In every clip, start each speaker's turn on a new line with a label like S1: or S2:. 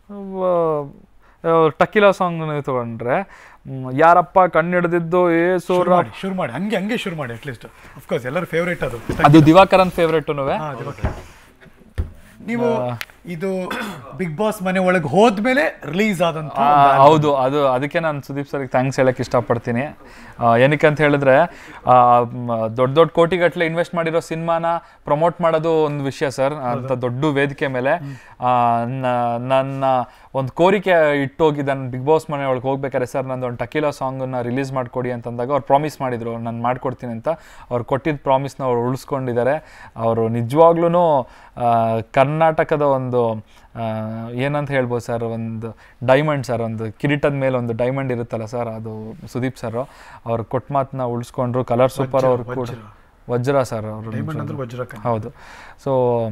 S1: ಟಕಿಲಾ song ತಗೊಂಡ್ರೆ ಮ್, ಯಾರಪ್ಪ ಕಣ್ಣಿಡ್ದಿದ್ದು ಏ
S2: ಶುರು
S1: ಸೋರ
S2: ಮಾಡಿ ಶುರು ಮಾಡಿ ಹಂಗೆ ಹಂಗೆ ಶುರು ಮಾಡಿ ಅಟ್ಲೀಸ್ಟ್ ಅಫ್ಕೋರ್ಸ್ ಎಲ್ಲರ ಫೇವ್ರೇಟ್ ಅದು
S1: ಅದು ದಿವಾಕರನ್ ಫೇವ್ರೇಟು
S2: ಹಾ, ಅದು okay. ನೀವು ಇದು ಬಿಗ್ ಬಾಸ್ ಮನೆ ಒಳಗೆ ಹೋದ್ಮೇಲೆ ರಿಲೀಸ್ ಆದಂತ
S1: ಆ, ಹೌದು ಅದು ಅದಕ್ಕೆ ನಾನು ಸುದೀಪ್ ಸರ್ಗೆ ಥ್ಯಾಂಕ್ಸ್ ಹೇಳಕ್ಕೆ ಇಷ್ಟಪಡ್ತೀನಿ ಆ, ಏನಕ್ಕೆ ಅಂತ ಹೇಳಿದ್ರೆ ಆ, ಮ್, ದೊಡ್ಡ ದೊಡ್ಡ ಕೋಟಿಗಟ್ಟಲೆ ಇನ್ವೆಸ್ಟ್ ಮಾಡಿರೋ ಸಿನಿಮಾನ ಪ್ರಮೋಟ್ ಮಾಡೋದು ಒಂದು ವಿಷಯ ಸರ್ ಅಂತ ದೊಡ್ಡ ವೇದಿಕೆ ಮೇಲೆ ಆ, ನ- ನನ್ನ ಒಂದು ಕೋರಿಕೆ ಇಟ್ಟೋಗಿದ್ದ ಬಿಗ್ ಬಾಸ್ ಮನೆ ಒಳಗೆ ಹೋಗ್ಬೇಕಾದ್ರೆ ಸರ್ ನಂದು ಒಂದು ಟಕೀಲಾ ಸಾಂಗನ್ನ ರಿಲೀಸ್ ಮಾಡಿಕೊಡಿ ಅಂತಂದಾಗ ಅವ್ರು ಪ್ರಾಮಿಸ್ ಮಾಡಿದ್ರು ನಾನು ಮಾಡ್ಕೊಡ್ತೀನಿ ಅಂತ ಅವ್ರು ಕೊಟ್ಟಿದ್ದ ಪ್ರಾಮಿಸ್ನ ಅವ್ರು ಉಳಿಸ್ಕೊಂಡಿದ್ದಾರೆ ಅವರು ನಿಜವಾಗ್ಲೂ ಕರ್ನಾಟಕದ ಒಂದು ಆ, ಏನಂತ ಹೇಳ್ಬೋದು ಸರ್ ಒಂದು ಡೈಮಂಡ್ ಸರ್ ಒಂದು ಕಿರೀಟದ ಮೇಲೆ ಒಂದು ಡೈಮಂಡ್ ಇರುತ್ತಲ್ಲ ಸರ್ ಅದು ಸುದೀಪ್ ಸರ್ ಅವ್ರು ಕೊಟ್ಟ ಮಾತನ್ನ ಉಳಿಸ್ಕೊಂಡ್ರು ಕಲರ್ ಸೂಪರ್ ಅವ್ರು ಕೂಡ ವಜ್ರ ಸರ್ ಅವರು
S2: ಡೈಮಂಡ್ ಅಂದ್ರೆ ವಜ್ರಕ
S1: ಹೌದು ಸೊ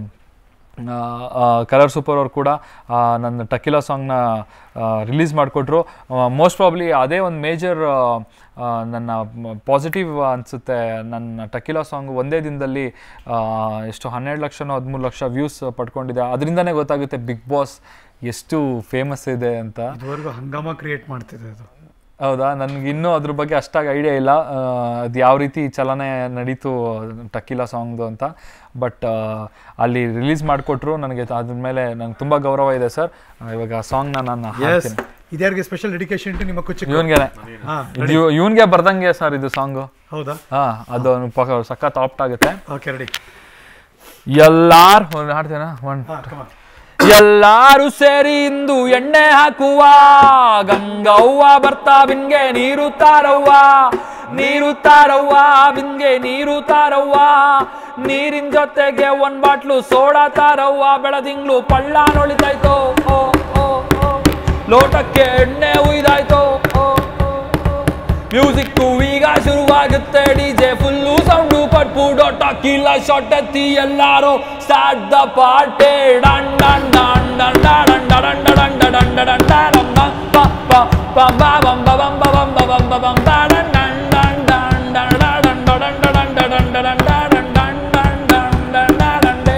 S1: ಕಲರ್ ಸೂಪರ್ ಅವ್ರು ಕೂಡ ಆ, ನನ್ನ ಟಕಿಲಾ ಸಾಂಗ್ನ ರಿಲೀಸ್ ಮಾಡಿಕೊಟ್ರು ಮೋಸ್ಟ್ ಪ್ರಾಬ್ಲಿ ಅದೇ ಒಂದು ಮೇಜರ್ ನನ್ನ ಪಾಸಿಟಿವ್ ಅನಿಸುತ್ತೆ ನನ್ನ ಟಕಿಲಾ ಸಾಂಗ್ ಒಂದೇ ದಿನದಲ್ಲಿ ಆ, ಎಷ್ಟು ಹನ್ನೆರಡು ಲಕ್ಷನೋ ಹದಿಮೂರು ಲಕ್ಷ ವ್ಯೂಸ್ ಪಡ್ಕೊಂಡಿದೆ ಅದರಿಂದನೇ ಗೊತ್ತಾಗುತ್ತೆ ಬಿಗ್ ಬಾಸ್ ಎಷ್ಟು ಫೇಮಸ್ ಇದೆ ಅಂತ
S2: ಇದುವರೆಗೂ ಹಂಗಾಮ ಕ್ರಿಯೇಟ್ ಮಾಡ್ತಿದೆ ಅದು
S1: ಹೌದಾ ನನಗೆ ಇನ್ನೂ ಅದ್ರ ಬಗ್ಗೆ ಅಷ್ಟಾಗಿ ಐಡಿಯಾ ಇಲ್ಲ ಅದು ಯಾವ ರೀತಿ ಚಲನೆ ನಡೀತು ಟಕಿಲಾ ಸಾಂಗ್ದು ಅಂತ ಬಟ್ ಅಲ್ಲಿ ರಿಲೀಸ್ ಮಾಡಿಕೊಟ್ರು ನನಗೆ ಅದ್ರ ಮೇಲೆ ನಂಗೆ ತುಂಬ ಗೌರವ ಇದೆ ಸರ್ ಇವಾಗ ಸಾಂಗ್ನ ನಾನು
S2: ಎಸ್
S1: ಹಾಡ್ತೀನಿ
S2: ಇದ್ಯಾರಿಗೆ ಸ್ಪೆಷಲ್ ಡೆಡಿಕೇಶನ್ ಟು ನಿಮ್ಮ ಕುಚ್ಚಿ
S1: ಇವನ್ಗೆನೆ
S2: ಹಾ
S1: ಇದು ಇವನ್ಗೆ ಬರ್ದಂಗೆ ಸರ್ ಇದು ಸಾಂಗು
S2: ಹೌದಾ
S1: ಹಾ ಅದು ಪಕ್ಕ ಸಖತ್ ಆಪ್ಟ್ ಆಗುತ್ತೆ
S2: ಓಕೆ ರೆಡಿ
S1: ಎಲ್ಲಾರು ಒಂದು ಹಾಡ್ತೇನಾ ಒನ್
S2: ಹಾ ಕಮ
S1: ಎಲ್ಲಾರು ಸೇರಿ ಇಂದು ಎಣ್ಣೆ ಹಾಕುವ ಗಂಗವ್ವ ಬರ್ತಾ ಬಿನ್ಗೆ ನೀರು ತಾರವ್ವ ನೀರು ತಾರವ್ವ ಬಿನ್ಗೆ ನೀರು ತಾರವ್ವ ನೀರಿನ ಜೊತೆಗೆ ಒಂದ್ ಬಾಟ್ಲು ಸೋಡಾ ತಾರವ್ವ ಬೆಳದಿಂಗ್ಳು ಪಳ್ಳ ನೊಳಿತಾಯ್ತೋ ಓ ಓ ಓ ಲೋಟಕ್ಕೆ ಎಣ್ಣೆ ಉಯ್ದಾಯ್ತೋ ಓ ಓ ಮ್ಯೂಸಿಕ್ ಈಗ ಶುರುವಾಗುತ್ತೆ ಡಿಜೆ ಫುಲ್ಲು ಸೌಂಡು ಕೊಟ್ಬಿಡೋ ಟಕಿಲ್ಲ ಶಾಟ್ ಎತ್ತಿ ಎಲ್ಲಾರು ಸ್ಟಾರ್ಟ್ ದ ಪಾರ್ಟಿ ಡನ್ ಡನ್ ಡನ್ ಡನ್ ಡನ್ ಡನ್ ಡನ್ ಡನ್ ಡನ್ ಡನ್ ಡನ್ ಡನ್ ಪ ಪ ಪ ಬ ಬಂ ಬ ಬಂ ಬ ಬಂ ಬ ಬಂ ಬ ಬಂ ಬ ಡನ್ ಡನ್ ಡನ್ ಡನ್ ಡನ್ ಡನ್ ಡನ್ ಡನ್ ಡನ್ ಡನ್ ಡನ್ ಡನ್ ಡನ್ ಡನ್ ಡನ್ ಡನ್ ಡನ್ ಡೇ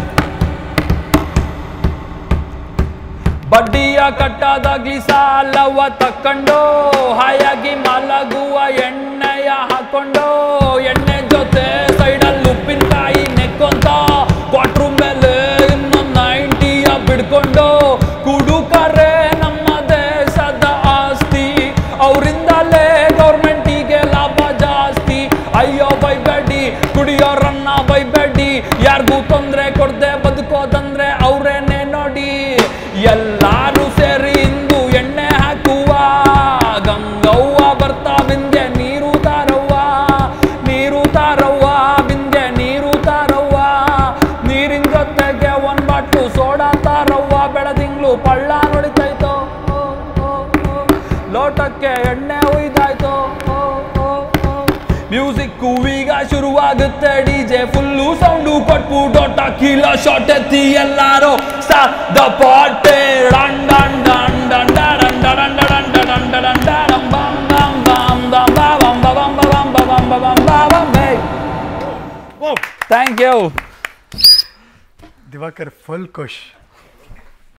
S1: ಬಡ್ಡಿಯ ಕಟ್ಟದಾಗ್ಲಿ ಸಾಲವ ತಕ್ಕಂಡು ಹಾಯಾಗಿ ಮಲಗುವ ಎಣ್ಣೆಯ ಹಾಕೊಂಡು ಎಣ್ಣೆ ಜೊತೆ ಸೈಡಲ್ಲಿ ಉಪ್ಪಿನಕಾಯಿ ನೆಕ್ಕೊಂತ ಕ್ವಾಟ್ರು ಮೇಲೆ ಇನ್ನೊಂದು ನೈಂಟಿಯ ಬಿಡ್ಕೊಂಡು ಕುಡುಕರೆ ನಮ್ಮ ದೇಶದ ಆಸ್ತಿ ಅವರಿಂದಲೇ ಗೌರ್ಮೆಂಟಿಗೆ ಲಾಭ ಜಾಸ್ತಿ ಅಯ್ಯೋ ಬೈಬೇಡಿ ಕುಡಿಯೋರನ್ನ ಬೈಬೇಡಿ ಯಾರಿಗೂ ತೊಂದರೆ ಕೊಡದೆ ಬದುಕೋದಂದ್ರೆ ಅವ್ರೇನೆ ನೋಡಿ ಎಲ್ಲಾರು ಸೇರಿ ಇಂದು ಎಣ್ಣೆ ಹಾಕುವ ಗಂಗವ್ವ ಬರ್ತಾ ಬಿಂದೆ ನೀರು ತಾರವ್ವ ನೀರು ತಾರವ್ವ ಬಿಂದೆ ನೀರು ತಾರವ್ವ ನೀರಿನ ಜೊತೆಗೆ ಒಂದ್ ಬಾಟ್ಲು ಸೋಡಾ ತಾರವ್ವ ಬೆಳದಿಂಗ್ಳು ಪಳ್ಳ ನೋಡಿತೈತೋ ಓ, ಓ, ಓ. ಲೋಟಕ್ಕೆ ಎಣ್ಣೆ ಉಯ್ದಾಯ್ತೋ ಓ, ಓ, ಓ. ಮ್ಯೂಸಿಕ್ ಈಗ ಶುರುವಾಗುತ್ತೆ ಡಿಜೆ ಫುಲ್ಲು ಸೌಂಡು ಕೊಟ್ಬಿಟ್ಟು ಟಕೀಲ ಶಾಟ್ ಎತ್ತಿ ಎಲ್ಲಾರು ದ ಪಾಟೆ ಡನ್ ಡನ್ ಡನ್ ಡನ್ ಡನ್ ಡನ್ ಡನ್ ಡನ್ ಡನ್ ಡನ್ ಡನ್ ಬಂ ಬಂ ಬಂ ಬಂ ಬಂ ಬಂ ಬಂ ಬಂ ಬಂ ಬಂ ಬಂ ಬಂ ಬಂ
S2: ಓ
S1: thank you
S2: Diwakar full Khush